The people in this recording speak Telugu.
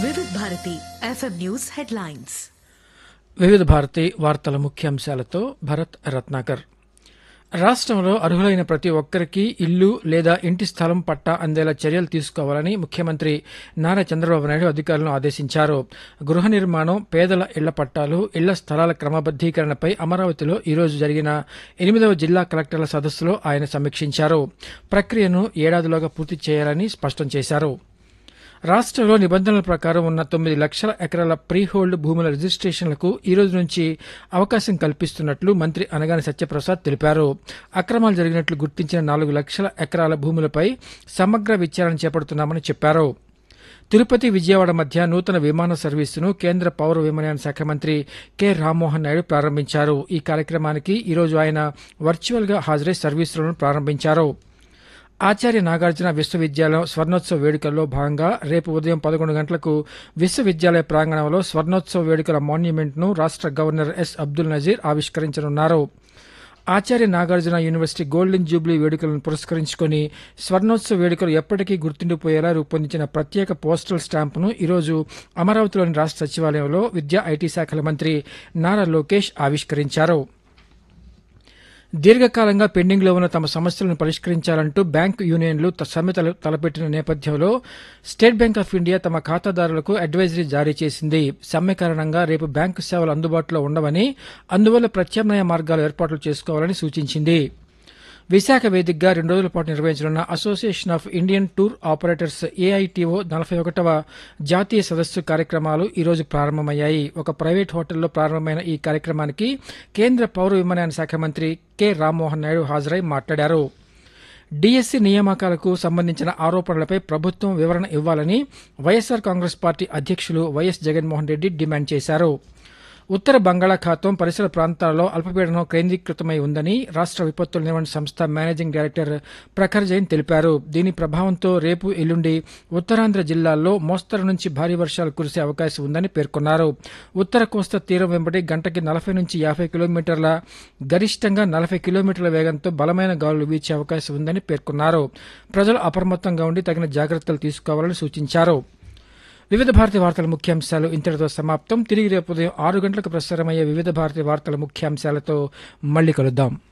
వివిధ భారతి ఎఫ్ఎం న్యూస్ హెడ్లైన్స్ వివిధ భారతి వార్తల ముఖ్యాంశాలతో భరత్ రత్నాకర్ రాష్ట్రంలో అర్హులైన ప్రతి ఒక్కరికి ఇల్లు లేదా ఇంటి స్థలం పట్టా అందేలా చర్యలు తీసుకోవాలని ముఖ్యమంత్రి నారా చంద్రబాబు నాయుడు అధికారులను ఆదేశించారు గృహ నిర్మాణం పేదల ఇళ్ల పట్టాలు ఇళ్ల స్థలాల క్రమబద్దీకరణపై అమరావతిలో ఈరోజు జరిగిన ఎనిమిదవ జిల్లా కలెక్టర్ల సదస్సులో ఆయన సమీక్షించారు ప్రక్రియను ఏడాదిలోగా పూర్తి చేయాలని స్పష్టం చేశారు రాష్ట్రంలో నిబంధనల ప్రకారం ఉన్న తొమ్మిది లక్షల ఎకరాల ప్రీ హోల్డ్ భూముల రిజిస్ట్రేషన్లకు ఈ రోజు నుంచి అవకాశం కల్పిస్తున్నట్లు మంత్రి అనగాని సత్యప్రసాద్ తెలిపారు అక్రమాలు జరిగినట్లు గుర్తించిన నాలుగు లక్షల ఎకరాల భూములపై సమగ్ర విచారణ చేపడుతున్నామని చెప్పారు తిరుపతి విజయవాడ మధ్య నూతన విమాన సర్వీసును కేంద్ర పౌర విమానయాన శాఖ మంత్రి కె రామ్మోహన్ నాయుడు ప్రారంభించారు ఈ కార్యక్రమానికి ఈరోజు ఆయన వర్చువల్ గా హాజరై సర్వీసులను ప్రారంభించారు ఆచార్య నాగార్జున విశ్వవిద్యాలయం స్వర్ణోత్సవ వేడుకల్లో భాగంగా రేపు ఉదయం పదకొండు గంటలకు విశ్వవిద్యాలయ ప్రాంగణంలో స్వర్ణోత్సవ వేడుకల మాన్యుమెంట్ ను రాష్ట్ర గవర్నర్ ఎస్ అబ్దుల్ నజీర్ ఆవిష్కరించనున్నారు Acharya Nagarjuna university golden jubilee వేడుకలను పురస్కరించుకుని స్వర్ణోత్సవ వేడుకలు ఎప్పటికీ గుర్తుండిపోయేలా రూపొందించిన ప్రత్యేక పోస్టల్ స్టాంపును ఈరోజు అమరావతిలోని రాష్ట్ర సచివాలయంలో విద్యా ఐటీ శాఖల మంత్రి నారా లోకేష్ ఆవిష్కరించారు దీర్ఘకాలంగా పెండింగ్లో ఉన్న తమ సమస్యలను పరిష్కరించాలంటూ బ్యాంకు యూనియన్లు త- సమ్మెతలు తలపెట్టిన నేపథ్యంలో స్టేట్ బ్యాంక్ ఆఫ్ ఇండియా తమ ఖాతాదారులకు అడ్వైజరీ జారీ చేసింది సమ్మె కారణంగా రేపు బ్యాంకు సేవలు అందుబాటులో ఉండవని అందువల్ల ప్రత్యామ్నాయ మార్గాలు ఏర్పాట్లు చేసుకోవాలని సూచించింది విశాఖ వేదికగా రెండు రోజుల పాటు నిర్వహించనున్న association of Indian tour operators AITO నలభై ఒకటవ జాతీయ సదస్సు కార్యక్రమాలు ఈ రోజు ప్రారంభమయ్యాయి ఒక ప్రైవేట్ హోటల్లో ప్రారంభమైన ఈ కార్యక్రమానికి కేంద్ర పౌర విమానయాన శాఖ మంత్రి కె రామ్మోహన్ నాయుడు హాజరై మాట్లాడారు డిఎస్సి నియామకాలకు సంబంధించిన ఆరోపణలపై ప్రభుత్వం వివరణ ఇవ్వాలని వైఎస్సార్ కాంగ్రెస్ పార్టీ అధ్యక్షులు వైఎస్ జగన్మోహన్ రెడ్డి డిమాండ్ చేశారు ఉత్తర బంగాళాఖాతం పరిసర ప్రాంతాల్లో అల్పపీడనం కేంద్రీకృతమై ఉందని రాష్ట్ర విపత్తుల నిర్వహణ సంస్థ మేనేజింగ్ డైరెక్టర్ ప్రఖర్ జైన్ తెలిపారు దీని ప్రభావంతో రేపు ఎల్లుండి ఉత్తరాంధ్ర జిల్లాల్లో మోస్తరు నుంచి భారీ వర్షాలు కురిసే అవకాశం ఉందని పేర్కొన్నారు ఉత్తర కోస్తా తీరం వెంబడి గంటకి నలభై నుంచి యాభై కిలోమీటర్ల గరిష్టంగా నలభై కిలోమీటర్ల వేగంతో బలమైన గాలులు వీచే అవకాశం ఉందని పేర్కొన్నారు ప్రజలు అప్రమత్తంగా ఉండి తగిన జాగ్రత్తలు తీసుకోవాలని సూచించారు వివిధ భారతి వార్తల ముఖ్యాంశాలు ఇంతటితో సమాప్తం తిరిగి రేపు ఉదయం ఆరు గంటలకు ప్రసారమయ్యే వివిధ భారతి వార్తల ముఖ్యాంశాలతో మళ్ళీ కలుద్దాం